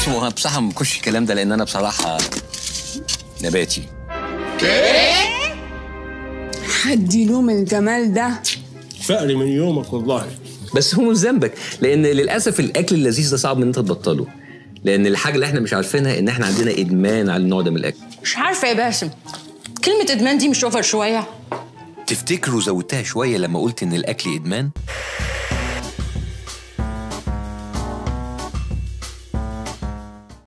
بص هو بصراحه ما بخش الكلام ده لان انا بصراحه نباتي حد يلوم الجمال ده فقري من يومك والله بس هو مش ذنبك لان للاسف الاكل اللذيذ ده صعب ان انت تبطله لان الحاجه اللي احنا مش عارفينها ان احنا عندنا ادمان على النوع ده من الاكل مش عارفه يا باسم كلمه ادمان دي مش اوفر شويه تفتكروا زودتها شويه لما قلت ان الاكل ادمان